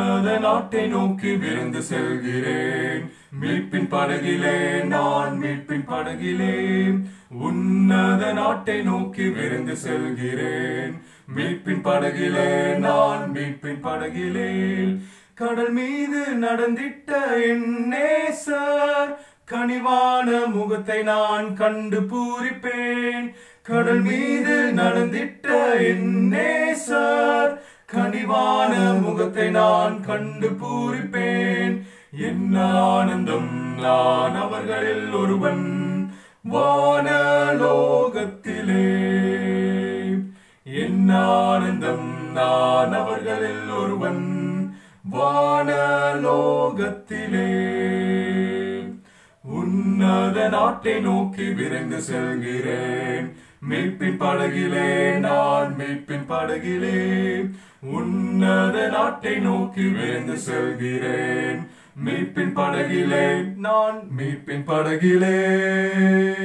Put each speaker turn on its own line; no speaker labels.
உன்னத நாட்டை நோக்கி விரைந்து செல்கிறேன் மீட்பின் படகிலே நான் மீட்பின் படகிலே உன்னத நாட்டை நோக்கி விரைந்து செல்கிறேன் மீட்பின் படகிலே நான் மீட்பின் படகிலே கடல் மீது நடந்திட்ட என் நேசர் கனிவான முகத்தை நான் கண்டு பூரிப்பேன் கடல் மீது நடந்திட்ட என் நேசர் கனிவான முகத்தை நான் கண்டு பூரிப்பேன் என்ன ஆனந்தம் நான் அவர்களில் ஒருவன் வானலோகத்திலே என்ன ஆனந்தம் நான் அவர்களில் ஒருவன் வானலோகத்திலே உன்னத நாட்டை நோக்கி விரைந்து செல்கிறேன் மீட்பின் படகிலே நான் மீட்பின் படகிலே உன்னத நாட்டை நோக்கி விரைந்து செல்கிறேன் மீட்பின் படகிலே நான் மீட்பின் படகிலே